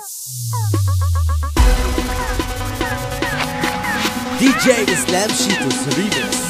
دي جي اسلام شيتوس ريمكس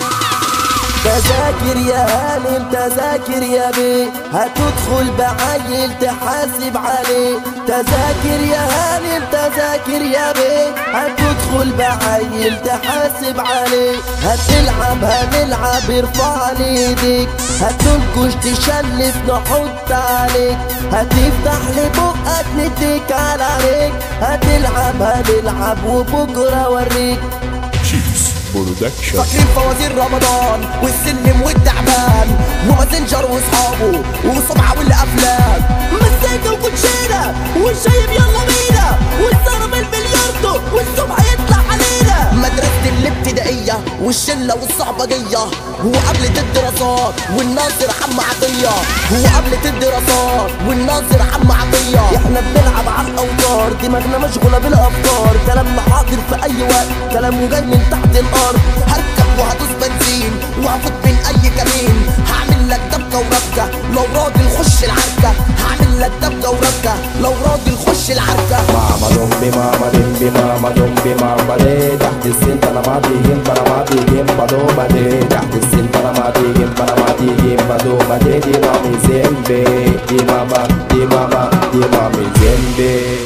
تذاكر يا هانم تذاكر يا بيه هتدخل بعيل تحاسب عليه تذاكر يا هانم تذاكر يا بيه هتدخل بعيل تحاسب عليه هتلعب هنلعب ارفع ايديك هتنكش تشلف نحط عليك هتفتح لي بقك نديك على عليك هتلعب هنلعب وبكره اوريك شيتوس برودكشن فاكرين فوازير رمضان والسلم والتعبان ومازنجر واصحابه وصبعه والافلام مزيكا وكوتشينه والشايب يلا بينا والضرب الملياردو والصبح يطلع علينا مدرسة الابتدائية والشلة والصعبجية هو قبلة الدراسات والناصر عم عطية هو قبلة الدراسات والناصر عم عطية احنا بنلعب على الاوتار دماغنا مشغولة بالافكار كلامنا حاضر في اي وقت كلامه جاي من تحت الارض هركب وهدوس بنزين وهفوت من اي كمين هعمل لك دبكة وربكة لو راجل خش العركة هعمل لك دبكة وربكة لو راجل خش العركة Mama dumbi mama dimbi mama dumbi mama de تحت السن انا ما تيجي انا ما تيجي بدوبة دي تحت السن انا ما تيجي انا ما تيجي بدوبة دي دي مامي زمبي دي ماما دي ماما دي مامي زمبي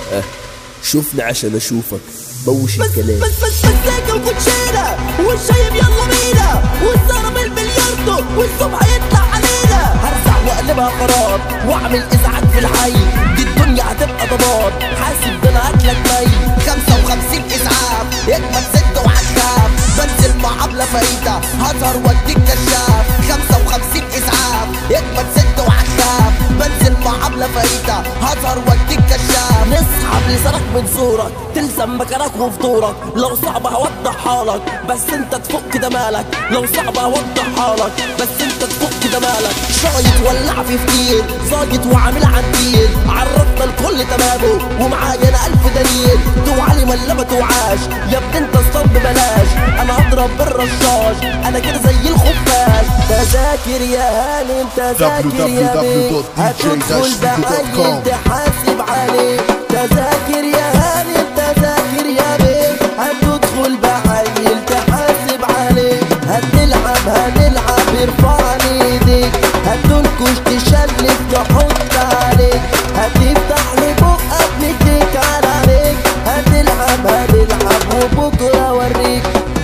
شوفنا عشان اشوفك بوش بس الكلام بس بس مزيكا وكوتشينة والشايب يلا بينا والضرب الملياردو والصبح يطلع علينا هرزع واقلبها قرار واعمل ازعاج في الحي دي الدنيا هتبقى ضباب حاسب ده انا هاكلك مي 55 اسعاف اجمد ست وعشاف بنزل مع عبلة فريدة هظهر واديك كشاف 55 اسعاف اجمد ست وعشاف بنزل مع عبلة فريدة هظهر واديك كشاف نسحب لسانك من زورك تلزم مكانك وفطورك لو صعب هوضحها لك بس انت تفك كده مالك لو صعب هوضحها لك بس انت تفك كده مالك شايط ولع في فتيل زايط وعامل عديل عرفنا الكل تمامه ومعايا انا الف دليل توعلي ولا ما توعاش يا ابني انت الصنب بلاش انا هضرب بالرشاش انا كده زي الخفاش تذاكر يا هانم تذاكر يا بيه هتدخل بعيل تحاسب عليه تذاكر يا هانم تذاكر يا بيه هتدخل بعيل تحاسب عليه هتلعب هنلعب ارفع ايديك هتنكش تشلف تحط عليك هتفتح لي بقك نديك على عليك هتلعب هنلعب وبكره اوريك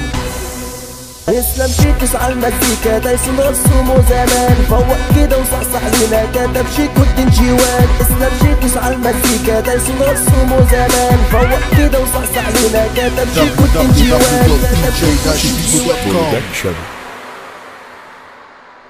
اسلام شيتوس على المزيكا تايسون رسومه زمان فوق كده وصحصح لينا كتب شيك والدين جوان اسلام شيتوس على المزيكا تايسون رسومه زمان فوق كده وصحصح لينا كتب شيك والدين جوان كتب شيك شيتوس برودكشن